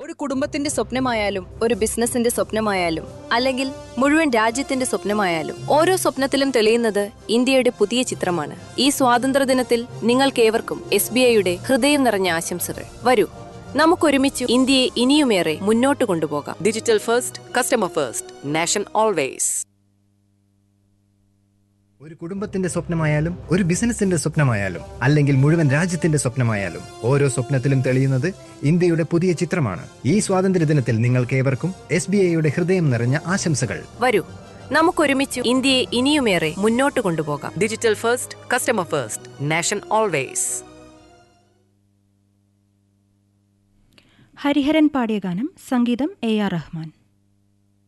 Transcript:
ഒരു കുടുംബത്തിന്റെ സ്വപ്നമായാലും ഒരു ബിസിനസിന്റെ സ്വപ്നമായാലും അല്ലെങ്കിൽ മുഴുവൻ രാജ്യത്തിന്റെ സ്വപ്നമായാലും ഓരോ സ്വപ്നത്തിലും തെളിയുന്നത് ഇന്ത്യയുടെ പുതിയ ചിത്രമാണ് ഈ സ്വാതന്ത്ര്യദിനത്തിൽ നിങ്ങൾക്കേവർക്കും എസ് ബി ഐയുടെ ഹൃദയം നിറഞ്ഞ ആശംസകൾ വരൂ നമുക്കൊരുമിച്ച് ഇന്ത്യയെ ഇനിയുമേറെ മുന്നോട്ട് കൊണ്ടുപോകാം digital first customer first nation always ഒരു കുടുംബത്തിന്റെ സ്വപ്നമായാലും ഒരു ബിസിനസിന്റെ സ്വപ്നമായാലും അല്ലെങ്കിൽ മുഴുവൻ രാജ്യത്തിന്റെ സ്വപ്നമായാലും ഓരോ സ്വപ്നത്തിലും തെളിയുന്നത് ഇന്ത്യയുടെ പുതിയ ചിത്രമാണ് ഈ സ്വാതന്ത്ര്യദിനത്തിൽ നിങ്ങൾക്കേവർക്കും എസ് ബി ഐയുടെ ഹൃദയം നിറഞ്ഞ ആശംസകൾ വരൂ നമുക്കൊരുമിച്ച് ഇന്ത്യയെ ഇനിയുമേറെ മുന്നോട്ട് കൊണ്ടുപോകാം digital first customer first nation always Hariharan പാടിയ ഗാനം സംഗീതം എ ആർ റഹ്മാൻ